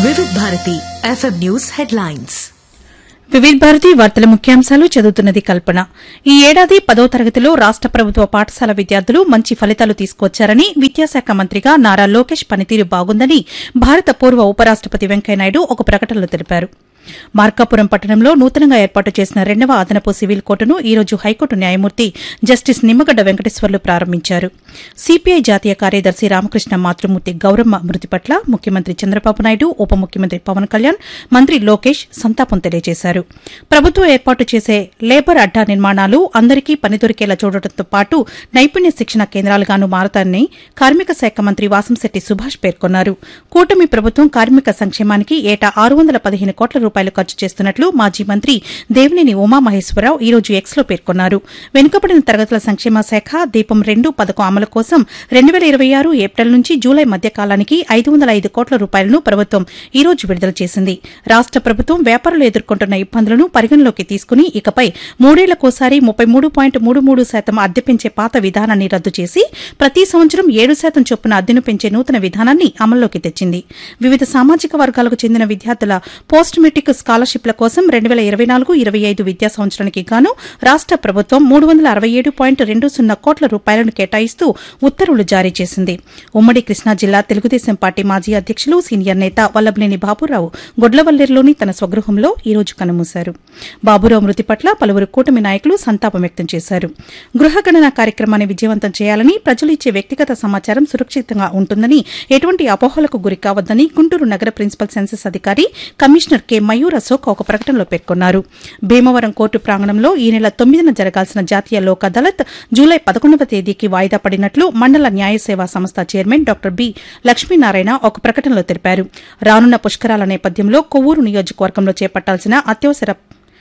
వివిధ Bharati FM news headlines వివిధ భారతి వార్తల ముఖ్యాంశాలు చదువుతున్నది కల్పన ఈ ఏడాది పదో తరగతిలో రాష్ట ప్రభుత్వ పాఠశాల విద్యార్థులు మంచి ఫలితాలు తీసుకొచ్చారని విద్యాశాఖ మంత్రిగా నారా లోకేష్ పనితీరు బాగుందని భారత పూర్వ ఉపరాష్టపతి వెంకయ్యనాయుడు ఒక ప్రకటనలో తెలిపారు మార్కాపురం పట్టణంలో నూతనంగా ఏర్పాటు చేసిన రెండవ అదనపు సివిల్ కోర్టును ఈ రోజు హైకోర్టు న్యాయమూర్తి జస్టిస్ నిమ్మగడ్డ వెంకటేశ్వర్లు ప్రారంభించారు సిపిఐ జాతీయ కార్యదర్శి రామకృష్ణ మాతృమూర్తి గౌరమ్మ మృతి పట్ల ముఖ్యమంత్రి చంద్రబాబు నాయుడు ఉప ముఖ్యమంత్రి పవన్ కళ్యాణ్ మంత్రి లోకేష్ సంతాపం తెలియజేశారు ప్రభుత్వం ఏర్పాటు చేసే లేబర్ అడ్డా నిర్మాణాలు అందరికీ పని దొరికేలా చూడటంతో పాటు నైపుణ్య శిక్షణ కేంద్రాలుగాను మారతాయని కార్మిక శాఖ మంత్రి వాసంశెట్టి సుభాష్ పేర్కొన్నారు కూటమి ప్రభుత్వం కార్మిక సంక్షేమానికి ఏటా ఆరు వందల పదిహేను కోట్ల రూపాయలు ఖర్చు చేస్తున్నట్లు మాజీ మంత్రి దేవినేని ఉమామహేశ్వరరావు ఈ రోజు ఎక్స్ లో పేర్కొన్నారు వెనుకబడిన తరగతుల సంక్షేమ శాఖ దీపం రెండు పథకం అమలు కోసం రెండు వేల ఇరవై ఆరు ఏప్రిల్ నుంచి జూలై మధ్య కాలానికి ఐదు వందల ఐదు కోట్ల రూపాయలను ప్రభుత్వం ఈ రోజు విడుదల చేసింది రాష్ట ప్రభుత్వం వ్యాపారులు ఎదుర్కొంటున్న ఇబ్బందులను పరిగణలోకి తీసుకుని ఇకపై మూడేళ్లకోసారి ముప్పై మూడు పాయింట్ మూడు మూడు శాతం అద్దె పెంచే పాత విధానాన్ని రద్దు చేసి ప్రతి సంవత్సరం ఏడు శాతం చొప్పున అద్దెను పెంచే నూతన విధానాన్ని అమల్లోకి తెచ్చింది వివిధ సామాజిక వర్గాలకు చెందిన విద్యార్థుల పోస్ట్ మెట్రిక్ స్కాలర్షిప్ల కోసం రెండు వేల ఇరవై నాలుగు ఇరవై ఐదు విద్యా సంవత్సరానికి గాను రాష్ట ప్రభుత్వం మూడు వందల అరవై ఏడు పాయింట్ రెండు సున్నా కోట్ల రూపాయలను కేటాయిస్తూ ఉత్తర్వులు జారీ చేసింది ఉమ్మడి కృష్ణా జిల్లా తెలుగుదేశం పార్టీ మాజీ అధ్యక్షులు సీనియర్ నేత వల్లభనేని బాబురావు గొడ్లవల్లేరులోని తన స్వగృహంలో ఈ రోజు కన్నుమూశారు బాబురావు మృతి పట్ల పలువురు కూటమి నాయకులు సంతాపం వ్యక్తం చేశారు గృహగణన కార్యక్రమాన్ని విజయవంతం చేయాలని ప్రజలు ఇచ్చే వ్యక్తిగత సమాచారం సురక్షితంగా ఉంటుందని ఎటువంటి అపోహలకు గురి కావద్దని గుంటూరు నగర ప్రిన్సిపల్ సెన్సస్ అధికారి కమిషనర్ కె మయూర్ అశోక్ ఒక ప్రకటనలో పేర్కొన్నారు భీమవరం కోర్టు ప్రాంగణంలో ఈ నెల తొమ్మిదిన జరగాల్సిన జాతీయ లోక్ అదాలత్ జూలై పదకొండవ తేదీకి వాయిదా పడినట్లు మండల న్యాయ సేవా సంస్థ చైర్మన్ డాక్టర్ బి లక్ష్మీనారాయణ ఒక ప్రకటనలో తెలిపారు రానున్న పుష్కరాల నేపథ్యంలో కొవ్వూరు నియోజకవర్గంలో చేపట్టాల్సిన అత్యవసర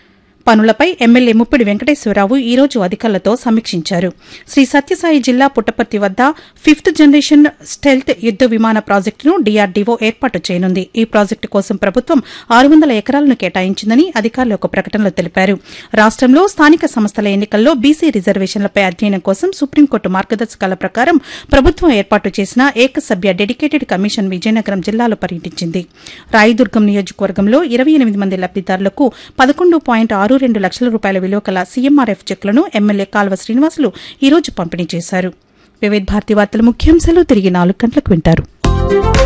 పనులపై ఎమ్మెల్యే ముప్పిడి వెంకటేశ్వరరావు ఈ రోజు అధికారులతో సమీక్షించారు శ్రీ సత్యసాయి జిల్లా పుట్టపర్తి వద్ద ఫిఫ్త్ జనరేషన్ స్టెల్త్ యుద్ద విమాన ప్రాజెక్టును డీఆర్డీఓ ఏర్పాటు చేయనుంది ఈ ప్రాజెక్టు కోసం ప్రభుత్వం ఆరు వందల ఎకరాలను కేటాయించిందని అధికారులు ఒక ప్రకటనలో తెలిపారు రాష్టంలో స్థానిక సంస్థల ఎన్నికల్లో బీసీ రిజర్వేషన్లపై అధ్యయనం కోసం సుప్రీంకోర్టు మార్గదర్శకాల ప్రకారం ప్రభుత్వం ఏర్పాటు చేసిన ఏకసభ్య డెడికేటెడ్ కమిషన్ విజయనగరం జిల్లాలో పర్యటించింది రాయదుర్గం నియోజకవర్గంలో ఇరవై ఎనిమిది మంది లబ్దిదారులకు పదకొండు పాయింట్ ఆరు రెండు లక్షల రూపాయల విలువ కల సీఎంఆర్ఎఫ్ చెక్కులను ఎమ్మెల్యే కాల్వ శ్రీనివాసులు ఈ రోజు పంపిణీ చేశారు వివిధ భారతి వార్తల ముఖ్యాంశాలు తిరిగి నాలుగు గంటలకు వింటారు